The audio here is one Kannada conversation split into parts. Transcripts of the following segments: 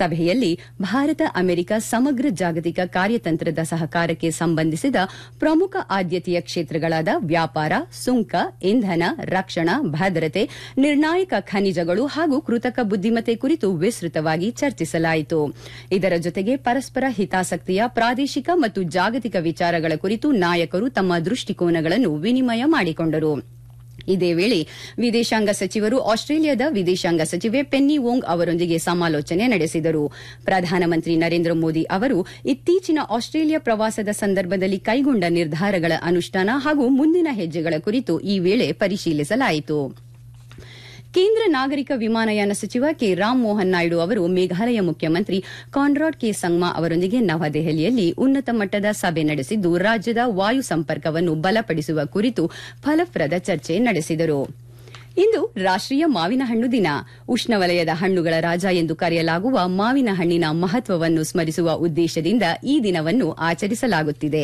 ಸಭೆಯಲ್ಲಿ ಭಾರತ ಅಮೆರಿಕ ಸಮಗ್ರ ಜಾಗತಿಕ ಕಾರ್ಯತಂತ್ರದ ಸಹಕಾರಕ್ಕೆ ಸಂಬಂಧಿಸಿದ ಪ್ರಮುಖ ಆದ್ಯತೆಯ ಕ್ಷೇತ್ರಗಳಾದ ವ್ಯಾಪಾರ ಸುಂಕ ಇಂಧನ ರಕ್ಷಣಾ ಭದ್ರತೆ ನಿರ್ಣಾಯಕ ಖನಿಜಗಳು ಹಾಗೂ ಕೃತಕ ಬುದ್ದಿಮತ್ತೆ ಕುರಿತು ವಿಸ್ತೃತವಾಗಿ ಚರ್ಚಿಸಲಾಯಿತು ಇದರ ಜೊತೆಗೆ ಪರಸ್ಪರ ಹಿತಾಸಕ್ತಿಯ ಪ್ರಾದೇಶಿಕ ಮತ್ತು ಜಾಗತಿಕ ವಿಚಾರಗಳ ಕುರಿತು ನಾಯಕರು ತಮ್ಮ ದೃಷ್ಟಿಕೋನಗಳನ್ನು ವಿನಿಮಯ ಮಾಡಿಕೊಂಡರು ಇದೇ ವೇಳೆ ವಿದೇಶಾಂಗ ಸಚಿವರು ಆಸ್ಟ್ರೇಲಿಯಾದ ವಿದೇಶಾಂಗ ಸಚಿವೆ ಪೆನ್ನಿ ವೋಂಗ್ ಅವರೊಂದಿಗೆ ಸಮಾಲೋಚನೆ ನಡೆಸಿದರು ಪ್ರಧಾನಮಂತ್ರಿ ನರೇಂದ್ರ ಮೋದಿ ಅವರು ಇತ್ತೀಚಿನ ಆಸ್ಟ್ರೇಲಿಯಾ ಪ್ರವಾಸದ ಸಂದರ್ಭದಲ್ಲಿ ಕೈಗೊಂಡ ನಿರ್ಧಾರಗಳ ಅನುಷ್ಠಾನ ಹಾಗೂ ಮುಂದಿನ ಹೆಜ್ಜೆಗಳ ಕುರಿತು ಈ ವೇಳೆ ಪರಿಶೀಲಿಸಲಾಯಿತು ಕೇಂದ್ರ ನಾಗರಿಕ ವಿಮಾನಯಾನ ಸಚಿವ ಕೆ ರಾಮಮೋಹನ್ ನಾಯ್ಡು ಅವರು ಮೇಘಾಲಯ ಮುಖ್ಯಮಂತ್ರಿ ಕಾನ್ರಾಡ್ ಕೆ ಸಂಗ್ಮಾ ಅವರೊಂದಿಗೆ ನವದೆಹಲಿಯಲ್ಲಿ ಉನ್ನತ ಮಟ್ಟದ ಸಭೆ ನಡೆಸಿದ್ದು ರಾಜ್ಯದ ವಾಯು ಸಂಪರ್ಕವನ್ನು ಬಲಪಡಿಸುವ ಕುರಿತು ಫಲಪ್ರದ ಚರ್ಚೆ ನಡೆಸಿದರು ಇಂದು ರಾಷ್ಟೀಯ ಮಾವಿನ ಹಣ್ಣು ದಿನ ಉಷ್ಣವಲಯದ ಹಣ್ಣುಗಳ ರಾಜ ಎಂದು ಕರೆಯಲಾಗುವ ಮಾವಿನ ಹಣ್ಣಿನ ಮಹತ್ವವನ್ನು ಸ್ಮರಿಸುವ ಉದ್ದೇಶದಿಂದ ಈ ದಿನವನ್ನು ಆಚರಿಸಲಾಗುತ್ತಿದೆ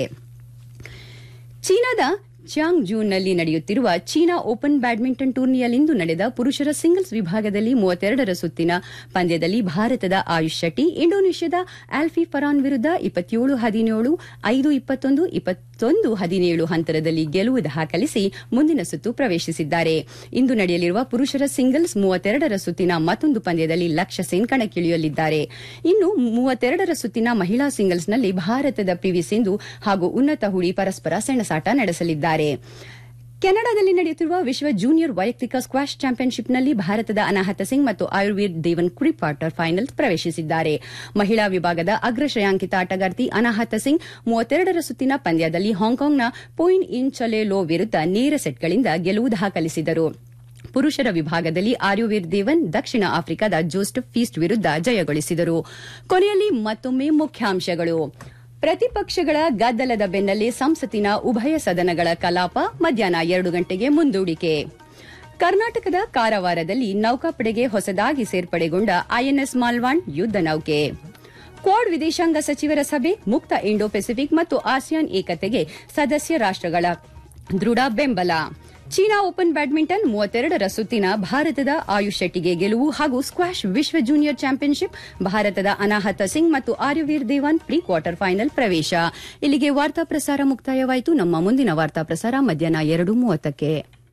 ಚೀನಾದ ಚಾಂಗ್ ಜೂನ್ನಲ್ಲಿ ನಡೆಯುತ್ತಿರುವ ಚೀನಾ ಓಪನ್ ಬ್ಯಾಡ್ಮಿಂಟನ್ ಟೂರ್ನಿಯಲ್ಲಿಂದು ನಡೆದ ಪುರುಷರ ಸಿಂಗಲ್ಸ್ ವಿಭಾಗದಲ್ಲಿ ಮೂವತ್ತೆರಡರ ಸುತ್ತಿನ ಪಂದ್ಯದಲ್ಲಿ ಭಾರತದ ಆಯುಷ್ ಶೆಟ್ಟಿ ಇಂಡೋನೇಷ್ಯಾದ ಆಲ್ಫಿ ಫರಾನ್ ವಿರುದ್ದ ಇಪ್ಪತ್ತೇಳು ಹದಿನೇಳು ಐದು ಇಪ್ಪತ್ತೊಂದು ಇಪ್ಪತ್ತೊಂದು ಹದಿನೇಳು ಹಂತರದಲ್ಲಿ ಗೆಲುವು ದಾಖಲಿಸಿ ಮುಂದಿನ ಸುತ್ತು ಪ್ರವೇಶಿಸಿದ್ದಾರೆ ಇಂದು ನಡೆಯಲಿರುವ ಪುರುಷರ ಸಿಂಗಲ್ಸ್ ಮೂವತ್ತೆರಡರ ಸುತ್ತಿನ ಮತ್ತೊಂದು ಪಂದ್ಯದಲ್ಲಿ ಲಕ್ಷ್ಯ ಸೇನ್ ಕಣಕ್ಕಿಳಿಯಲಿದ್ದಾರೆ ಇನ್ನು ಮೂವತ್ತೆರಡರ ಸುತ್ತಿನ ಮಹಿಳಾ ಸಿಂಗಲ್ಸ್ನಲ್ಲಿ ಭಾರತದ ಪಿವಿ ಸಿಂಧು ಹಾಗೂ ಉನ್ನತ ಹುಡಿ ಪರಸ್ಪರ ಸೆಣಸಾಟ ನಡೆಸಲಿದ್ದಾರೆ ಕೆನಡಾದಲ್ಲಿ ನಡೆಯುತ್ತಿರುವ ವಿಶ್ವ ಜೂನಿಯರ್ ವೈಯಕ್ತಿಕ ಸ್ಕ್ವಾಷ್ ಚಾಂಪಿಯನ್ಶಿಪ್ನಲ್ಲಿ ಭಾರತದ ಅನಾಹತ ಸಿಂಗ್ ಮತ್ತು ಆಯುರ್ವೇದ್ ದೇವನ್ ಕುರಿ ಕ್ವಾರ್ಟರ್ ಫೈನಲ್ ಪ್ರವೇಶಿಸಿದ್ದಾರೆ ಮಹಿಳಾ ವಿಭಾಗದ ಅಗ್ರ ಶ್ರೇಯಾಂಕಿತ ಆಟಗಾರ್ತಿ ಅನಾಹತ ಸಿಂಗ್ ಮೂವತ್ತೆರಡರ ಸುತ್ತಿನ ಪಂದ್ಯದಲ್ಲಿ ಹಾಂಕಾಂಗ್ನ ಪೋಯಿನ್ ಇನ್ ಚಲೇಲೋ ವಿರುದ್ದ ನೇರ ಸೆಟ್ಗಳಿಂದ ಗೆಲುವು ದಾಖಲಿಸಿದರು ಪುರುಷರ ವಿಭಾಗದಲ್ಲಿ ಆರ್ಯುವೀರ್ ದೇವನ್ ದಕ್ಷಿಣ ಆಫ್ರಿಕಾದ ಜೋಸ್ಟಫ್ ಫೀಸ್ಟ್ ವಿರುದ್ದ ಜಯಗಳಿಸಿದರು ಕೊನೆಯಲ್ಲಿ ಮತ್ತೊಮ್ಮೆ ಮುಖ್ಯಾಂಶಗಳು ಪ್ರತಿಪಕ್ಷಗಳ ಗದ್ದಲದ ಬೆನ್ನಲ್ಲೇ ಸಂಸತ್ತಿನ ಉಭಯ ಸದನಗಳ ಕಲಾಪ ಮಧ್ಯಾಹ್ನ ಎರಡು ಗಂಟೆಗೆ ಮುಂದೂಡಿಕೆ ಕರ್ನಾಟಕದ ಕಾರವಾರದಲ್ಲಿ ನೌಕಾಪಡೆಗೆ ಹೊಸದಾಗಿ ಸೇರ್ಪಡೆಗೊಂಡ ಐಎನ್ಎಸ್ ಮಾಲ್ವಾಂಡ್ ಯುದ್ದ ನೌಕೆ ಕ್ವಾಡ್ ವಿದೇಶಾಂಗ ಸಚಿವರ ಸಭೆ ಮುಕ್ತ ಇಂಡೋ ಪೆಸಿಫಿಕ್ ಮತ್ತು ಆಸಿಯಾನ್ ಏಕತೆಗೆ ಸದಸ್ಯ ರಾಷ್ಟಗಳ ದೃಢ ಬೆಂಬಲ ಚೀನಾ ಓಪನ್ ಬ್ಯಾಡ್ಮಿಂಟನ್ ಮೂವತ್ತೆರಡರ ಸುತ್ತಿನ ಭಾರತದ ಆಯುಷ್ ಶೆಟ್ಟಿಗೆ ಗೆಲುವು ಹಾಗೂ ಸ್ಕ್ವಾಷ್ ವಿಶ್ವ ಜೂನಿಯರ್ ಚಾಂಪಿಯನ್ಶಿಪ್ ಭಾರತದ ಅನಾಹತ ಸಿಂಗ್ ಮತ್ತು Aryaveer Dewan pre quarter final ಪ್ರವೇಶ ಇಲ್ಲಿಗೆ ವಾರ್ತಾ ಪ್ರಸಾರ ಮುಕ್ತಾಯವಾಯಿತು ನಮ್ಮ ಮುಂದಿನ ವಾರ್ತಾ ಪ್ರಸಾರ ಮಧ್ಯಾಹ್ನ ಎರಡು ಮೂವತ್ತಕ್ಕೆ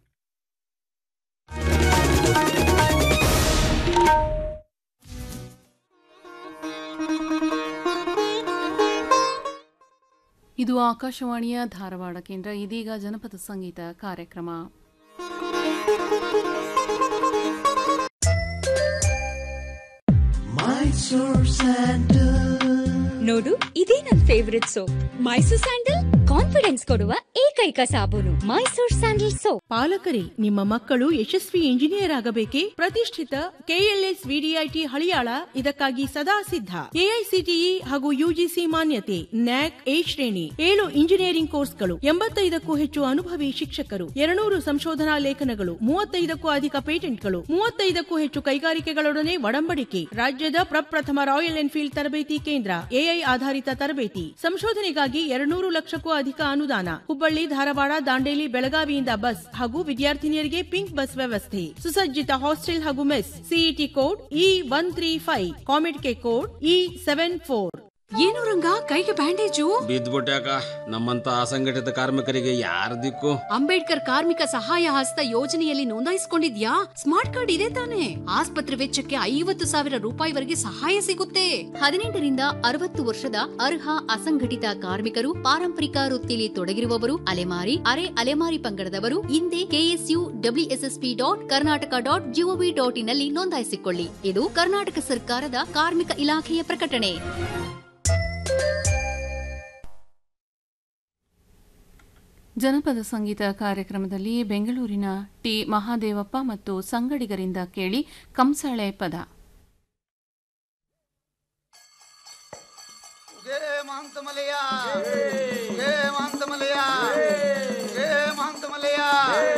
ಇದು ಆಕಾಶವಾಣಿಯ ಧಾರವಾಡ ಕೇಂದ್ರ ಇದೀಗ ಜನಪದ ಸಂಗೀತ ಕಾರ್ಯಕ್ರಮ ನೋಡು ಇದೇ ನನ್ favourite soap Mysore Sandal confidence ಕೊಡುವ ಏಕೈಕ ಸಾಬೂನು ಮೈಸೂರ್ ಸ್ಯಾಂಡಲ್ ಸೋಪ್ ಪಾಲಕರೇ ನಿಮ್ಮ ಮಕ್ಕಳು ಯಶಸ್ವಿ ಇಂಜಿನಿಯರ್ ಆಗಬೇಕೇ ಪ್ರತಿಷ್ಠಿತ ಕೆಎಲ್ಎಸ್ ವಿಡಿಐಟಿ ಹಳಿಯಾಳ ಇದಕ್ಕಾಗಿ ಸದಾ ಸಿದ್ಧ ಎಐಸಿಟಿಇ ಹಾಗೂ ಯುಜಿಸಿ ಮಾನ್ಯತೆ ನ್ಯಾಕ್ ಎ ಶ್ರೇಣಿ ಏಳು ಇಂಜಿನಿಯರಿಂಗ್ ಕೋರ್ಸ್ಗಳು ಎಂಬತ್ತೈದಕ್ಕೂ ಹೆಚ್ಚು ಅನುಭವಿ ಶಿಕ್ಷಕರು ಎರಡ್ನೂರು ಸಂಶೋಧನಾ ಲೇಖನಗಳು ಮೂವತ್ತೈದಕ್ಕೂ ಅಧಿಕ ಪೇಟೆಂಟ್ಗಳು ಮೂವತ್ತೈದಕ್ಕೂ ಹೆಚ್ಚು ಕೈಗಾರಿಕೆಗಳೊಡನೆ ಒಡಂಬಡಿಕೆ ರಾಜ್ಯದ ಪ್ರಪ್ರಥಮ ರಾಯಲ್ ಎನ್ಫೀಲ್ಡ್ ತರಬೇತಿ ಕೇಂದ್ರ ಎಐ ಆಧಾರಿತ ತರಬೇತಿ ಸಂಶೋಧನೆಗಾಗಿ ಎರಡ್ನೂರು ಲಕ್ಷಕ್ಕೂ ಅಧಿಕ ಅನುದಾನ ಹುಬ್ಬಳ್ಳಿ ಧಾರವಾಡ ದಾಂಡೇಲಿ ಬೆಳಗಾವಿಯಿಂದ ಬಸ್ ಹಾಗೂ ವಿದ್ಯಾರ್ಥಿನಿಯರಿಗೆ ಪಿಂಕ್ ಬಸ್ ವ್ಯವಸ್ಥೆ ಸುಸಜ್ಜಿತ ಹಾಸ್ಟೆಲ್ ಹಾಗೂ mess CET code E one three five COMEDK code E seven four ಏನು ರಂಗ ಕೈಗೆ ಬ್ಯಾಂಡೇಜು ಬಿದ್ದ್ಬಿಟ್ಯಾಕ ನಮ್ಮಂತ ಅಸಂಘಟಿತ ಕಾರ್ಮಿಕರಿಗೆ ಯಾರ ದಿಕ್ಕು ಅಂಬೇಡ್ಕರ್ ಕಾರ್ಮಿಕ ಸಹಾಯ ಹಸ್ತ ಯೋಜನೆಯಲ್ಲಿ ನೋಂದಾಯಿಸಿಕೊಂಡಿದ್ಯಾ ಸ್ಮಾರ್ಟ್ ಕಾರ್ಡ್ ಇದೆ ತಾನೆ ಆಸ್ಪತ್ರೆ ವೆಚ್ಚಕ್ಕೆ ಐವತ್ತು ಸಾವಿರ ರೂಪಾಯಿವರೆಗೆ ಸಹಾಯ ಸಿಗುತ್ತೆ ಹದಿನೆಂಟರಿಂದ ಅರವತ್ತು ವರ್ಷದ ಅರ್ಹ ಅಸಂಘಟಿತ ಕಾರ್ಮಿಕರು ಪಾರಂಪರಿಕ ವೃತ್ತಿಯಲ್ಲಿ ತೊಡಗಿರುವವರು ಅಲೆಮಾರಿ ಅರೆ ಅಲೆಮಾರಿ ಪಂಗಡದವರು ಹಿಂದೆ KSU WSSP dot Karnataka dot gov dot ಇನ್ನಲ್ಲಿ ನೋಂದಾಯಿಸಿಕೊಳ್ಳಿ ಇದು ಕರ್ನಾಟಕ ಸರ್ಕಾರದ ಕಾರ್ಮಿಕ ಇಲಾಖೆಯ ಪ್ರಕಟಣೆ ಜನಪದ ಸಂಗೀತ ಕಾರ್ಯಕ್ರಮದಲ್ಲಿ ಬೆಂಗಳೂರಿನ ಟಿ ಮಹಾದೇವಪ್ಪ ಮತ್ತು ಸಂಗಡಿಗರಿಂದ ಕೇಳಿ ಕಂಸಾಳೆ ಪದ ಜಯ ಮಾಂತಮಲಯ ಜಯ ಮಾಂತಮಲಯ